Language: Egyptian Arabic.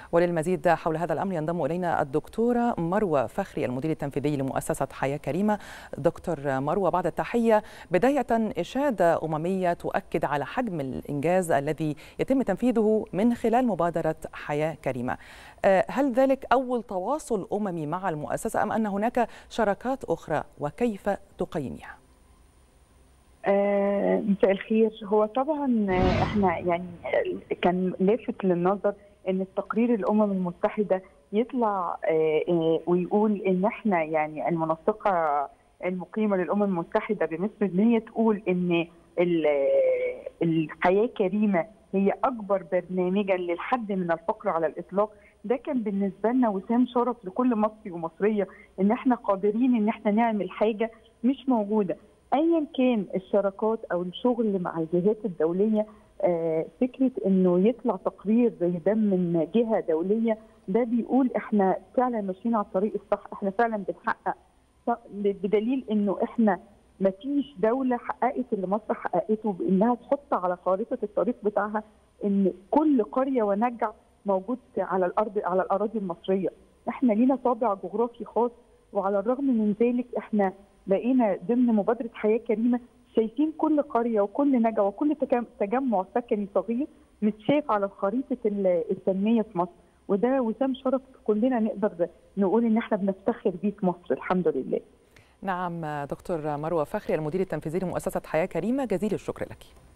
وللمزيد حول هذا الأمر ينضم إلينا الدكتورة مروة فخري المدير التنفيذي لمؤسسة حياة كريمة دكتور مروة بعد التحية بداية إشادة أممية تؤكد على حجم الإنجاز الذي يتم تنفيذه من خلال مبادرة حياة كريمة هل ذلك أول تواصل أممي مع المؤسسة أم أن هناك شراكات أخرى وكيف تقيميها؟ آه مساء الخير هو طبعا احنا يعني كان لافت للنظر ان التقرير الامم المتحده يطلع آه ويقول ان احنا يعني المنسقه المقيمه للامم المتحده بمصر ان هي تقول ان الحياه كريمه هي اكبر برنامجا للحد من الفقر على الاطلاق ده كان بالنسبه لنا وسام شرف لكل مصري ومصريه ان احنا قادرين ان احنا نعمل حاجه مش موجوده ايا كان الشراكات او الشغل مع الجهات الدوليه آه فكره انه يطلع تقرير زي ده من جهه دوليه ده بيقول احنا فعلا ماشيين على الطريق الصح احنا فعلا بنحقق بدليل انه احنا ما فيش دوله حققت اللي مصر حققته بانها تحط على خارطه الطريق بتاعها ان كل قريه ونجع موجود على الارض على الاراضي المصريه احنا لينا طابع جغرافي خاص وعلى الرغم من ذلك احنا بقينا ضمن مبادره حياه كريمه شايفين كل قريه وكل نجا وكل تجمع سكني صغير متشاف على خريطه التنميه في مصر وده وسام شرف كلنا نقدر نقول ان احنا بنفتخر بيه في مصر الحمد لله. نعم دكتور مروه فخري المدير التنفيذي لمؤسسه حياه كريمه جزيل الشكر لك.